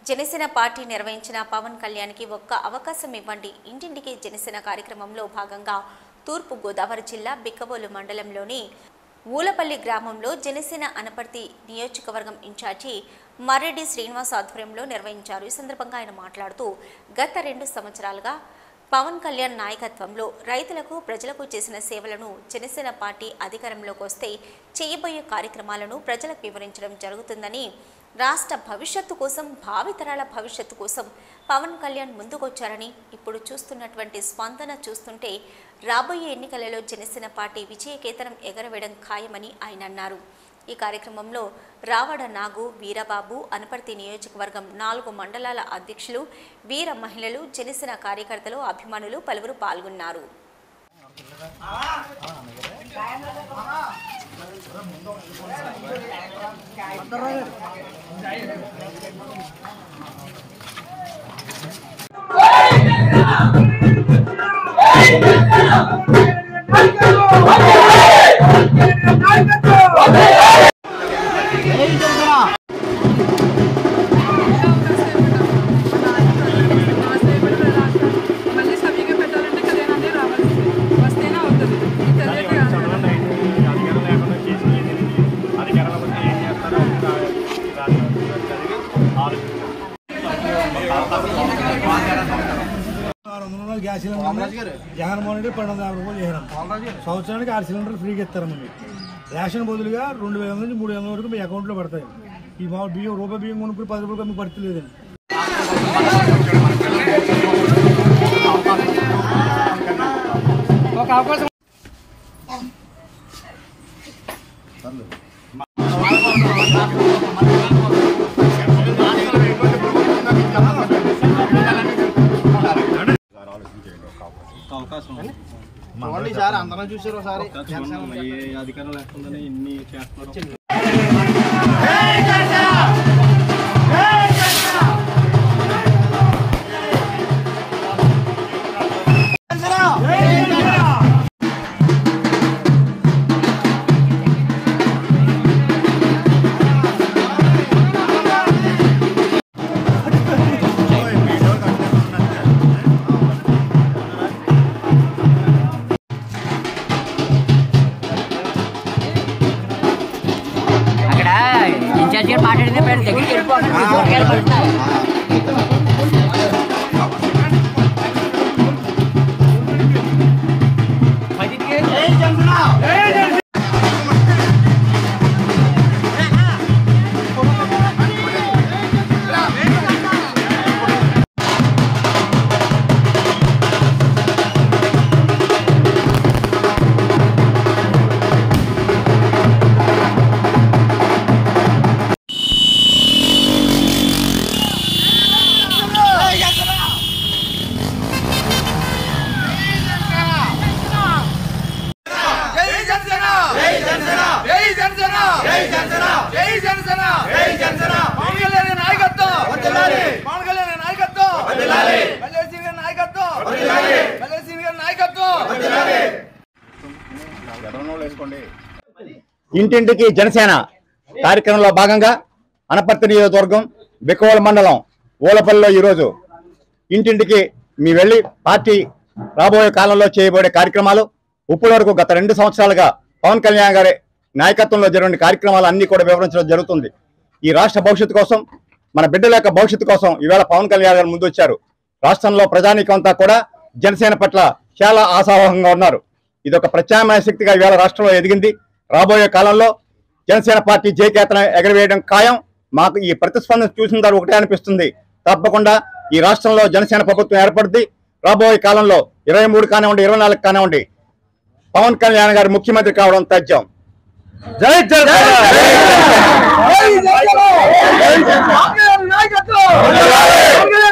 Janasena party నిర్వహించిన పవన్ కళ్యాణ్కి ఒక్క అవకాశం ఇవ్వండి ఇంటింటికి జనసేన కార్యక్రమంలో భాగంగా తూర్పు గోదావరి జిల్లా బిక్కబోలు మండలంలోని ఊలపల్లి గ్రామంలో జనసేన అనపర్తి నియోజకవర్గం ఇన్ఛార్జి మర్రెడ్డి శ్రీనివాస్ ఆధ్వర్యంలో నిర్వహించారు ఈ సందర్భంగా ఆయన మాట్లాడుతూ గత రెండు సంవత్సరాలుగా పవన్ కళ్యాణ్ నాయకత్వంలో రైతులకు ప్రజలకు చేసిన సేవలను జనసేన పార్టీ అధికారంలోకి వస్తే చేయబోయే కార్యక్రమాలను ప్రజలకు వివరించడం జరుగుతుందని రాష్ట్ర భవిష్యత్తు కోసం భావితరాల భవిష్యత్తు కోసం పవన్ కళ్యాణ్ ముందుకొచ్చారని ఇప్పుడు చూస్తున్నటువంటి స్పందన చూస్తుంటే రాబోయే ఎన్నికలలో జనసేన పార్టీ విజయకేతనం ఎగరవేయడం ఖాయమని ఆయన అన్నారు ఈ కార్యక్రమంలో రావడ నాగు వీరబాబు అనపర్తి నియోజకవర్గం నాలుగు మండలాల అధ్యక్షులు వీర మహిళలు జనసేన కార్యకర్తలు అభిమానులు పలువురు పాల్గొన్నారు మళ్ళీ సభ్యంగా పెట్టాలంటే కళ్యాణాన్ని రావాల్సిందే వస్తేనే అవుతుంది ఇది తెలియదు కాదు. అధికారం లేకుండా చేసి అధికారంలో వస్తే ఏం చేస్తారో ఆరు వందల రూపాయలు గ్యాస్ సిలిండర్ జగన్మోహన్ రెడ్డి పన్నెండు వందల యాభై రూపాయలు చేశారు సంవత్సరానికి ఆరు సిలిండర్ ఫ్రీగా ఇస్తారమండి రేషన్ బదులుగా రెండు వేల నుంచి మూడు వేల వరకు మీ అకౌంట్లో పడతాయి ఈ మా బియ్యం రూపాయి బియ్యం కొనుక్కుని పది రూపాయలు మీకు పడతలేదండి చూడండి సార్ అందరం చూసారు ఒకసారి ఏ అధికారం లేకుండా ఇన్ని చేస్తున్నారు అక్కడ ఇన్ఛార్జ్ గారు మాట్లాడితే పేరు దగ్గరికి వెళ్ళిపోకండి కూరగాయలు పడుతున్నాయి ఇంటింటికి జనసేన కార్యక్రమంలో భాగంగా అనపర్తి నియోజకవర్గం బిక్కవోల మండలం ఓలపల్లిలో ఈరోజు ఇంటింటికి మీ వెళ్ళి పార్టీ రాబోయే కాలంలో చేయబడే కార్యక్రమాలు ఇప్పటి వరకు గత రెండు సంవత్సరాలుగా పవన్ కళ్యాణ్ గారి నాయకత్వంలో జరిగిన కార్యక్రమాలు అన్ని కూడా వివరించడం జరుగుతుంది ఈ రాష్ట్ర భవిష్యత్తు కోసం మన బిడ్డల యొక్క భవిష్యత్తు కోసం ఈవేళ పవన్ కళ్యాణ్ గారు ముందు వచ్చారు రాష్ట్రంలో ప్రజానీకం అంతా కూడా జనసేన పట్ల చాలా ఆశావహంగా ఉన్నారు ఇది ఒక ప్రత్యామ్నాయ శక్తిగా ఈవేళ రాష్ట్రంలో ఎదిగింది రాబోయే కాలంలో జనసేన పార్టీ జయకేతన ఎగరవేయడం ఖాయం మాకు ఈ ప్రతిస్పందన చూసిన తర్వాత ఒకటే అనిపిస్తుంది తప్పకుండా ఈ రాష్ట్రంలో జనసేన ప్రభుత్వం ఏర్పడుద్ది రాబోయే కాలంలో ఇరవై మూడు కానివ్వండి ఇరవై నాలుగు కానివ్వండి పవన్ కళ్యాణ్ గారు ముఖ్యమంత్రి కావడం తథ్యం జై జనసేన